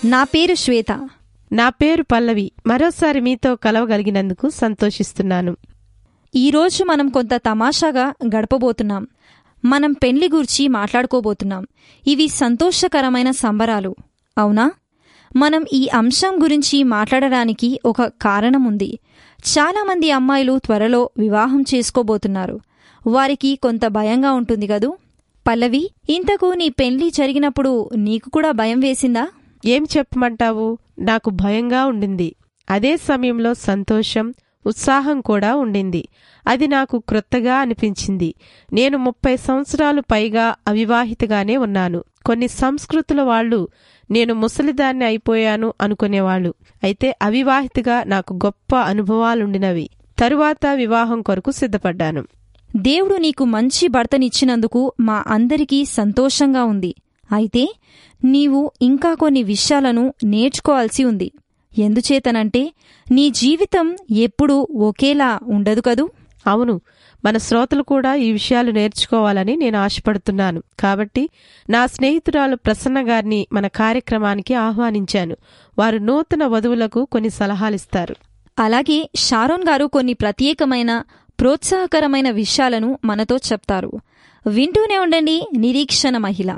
నా పేరు శ్వేత నా పేరు పల్లవి మరోసారి మీతో కలవగలిగినందుకు సంతోషిస్తున్నాను ఈరోజు మనం కొంత తమాషాగా గడపబోతున్నాం మనం పెళ్లి గురించి మాట్లాడుకోబోతున్నాం ఇవి సంతోషకరమైన సంబరాలు అవునా మనం ఈ అంశం గురించి మాట్లాడడానికి ఒక కారణం ఉంది చాలామంది అమ్మాయిలు త్వరలో వివాహం చేసుకోబోతున్నారు వారికి కొంత భయంగా ఉంటుంది కదూ పల్లవి ఇంతకు నీ పెళ్లి జరిగినప్పుడు నీకు కూడా భయం వేసిందా ఏం చెప్పమంటావు నాకు భయంగా ఉండింది అదే సమయంలో సంతోషం ఉత్సాహం కూడా ఉండింది అది నాకు క్రొత్తగా అనిపించింది నేను ముప్పై సంవత్సరాలు పైగా అవివాహితగానే ఉన్నాను కొన్ని సంస్కృతుల వాళ్ళు నేను ముసలిదాన్ని అయిపోయాను అనుకునేవాళ్ళు అయితే అవివాహితగా నాకు గొప్ప అనుభవాలుండినవి తరువాత వివాహం కొరకు సిద్ధపడ్డాను దేవుడు నీకు మంచి భర్తనిచ్చినందుకు మా అందరికీ సంతోషంగా ఉంది అయితే నీవు ఇంకా కొన్ని విషయాలను నేర్చుకోవాల్సి ఉంది ఎందుచేతనంటే నీ జీవితం ఎప్పుడూ ఒకేలా ఉండదు కదూ అవును మన శ్రోతలు కూడా ఈ విషయాలు నేర్చుకోవాలని నేను ఆశపడుతున్నాను కాబట్టి నా స్నేహితురాలు ప్రసన్న గారిని మన కార్యక్రమానికి ఆహ్వానించాను వారు నూతన వధువులకు కొన్ని సలహాలిస్తారు అలాగే షారోన్ గారు కొన్ని ప్రత్యేకమైన ప్రోత్సాహకరమైన విషయాలను మనతో చెప్తారు వింటూనే ఉండండి నిరీక్షణ మహిళ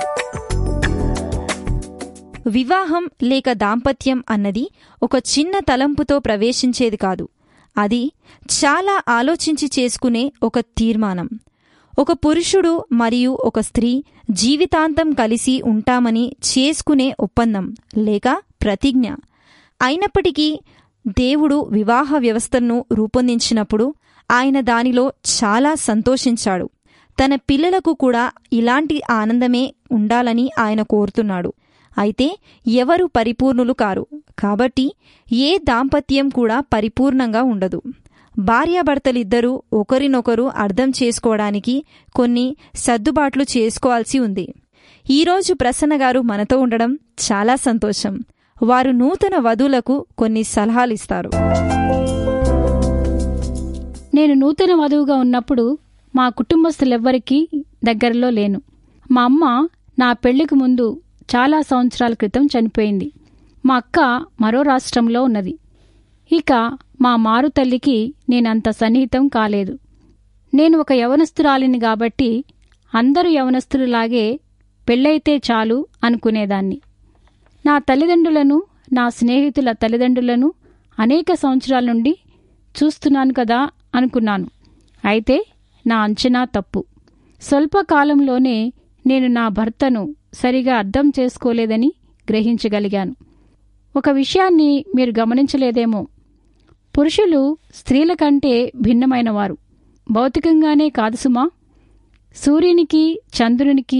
వివాహం లేక దాంపత్యం అన్నది ఒక చిన్న తలంపుతో ప్రవేశించేది కాదు అది చాలా ఆలోచించి చేసుకునే ఒక తీర్మానం ఒక పురుషుడు మరియు ఒక స్త్రీ జీవితాంతం కలిసి ఉంటామని చేసుకునే ఒప్పందం లేక ప్రతిజ్ఞ అయినప్పటికీ దేవుడు వివాహ వ్యవస్థను రూపొందించినప్పుడు ఆయన దానిలో చాలా సంతోషించాడు తన పిల్లలకు కూడా ఇలాంటి ఆనందమే ఉండాలని ఆయన కోరుతున్నాడు అయితే ఎవరు పరిపూర్ణులు కారు కాబట్టి ఏ దాంపత్యం కూడా పరిపూర్ణంగా ఉండదు భార్యాభర్తలిద్దరూ ఒకరినొకరు అర్థం చేసుకోవడానికి కొన్ని సర్దుబాట్లు చేసుకోవాల్సి ఉంది ఈరోజు ప్రసన్న గారు మనతో ఉండడం చాలా సంతోషం వారు నూతన వధువులకు కొన్ని సలహాలిస్తారు నేను నూతన వధువుగా ఉన్నప్పుడు మా కుటుంబస్తులెవ్వరికీ దగ్గరలో లేను మా అమ్మ నా పెళ్లికి ముందు చాలా సంవత్సరాల క్రితం చనిపోయింది మా అక్క మరో రాష్ట్రంలో ఉన్నది ఇక మా మారు తల్లికి నేనంత సన్నిహితం కాలేదు నేను ఒక యవనస్తురాలిని కాబట్టి అందరూ యవనస్తులాగే పెళ్ళైతే చాలు అనుకునేదాన్ని నా తల్లిదండ్రులను నా స్నేహితుల తల్లిదండ్రులను అనేక సంవత్సరాల నుండి చూస్తున్నాను కదా అనుకున్నాను అయితే నా అంచనా తప్పు స్వల్పకాలంలోనే నేను నా భర్తను సరిగా అర్థం చేసుకోలేదని గ్రహించగలిగాను ఒక విషయాన్ని మీరు గమనించలేదేమో పురుషులు స్త్రీల కంటే భిన్నమైనవారు భౌతికంగానే కాదు సుమా సూర్యునికి చంద్రునికి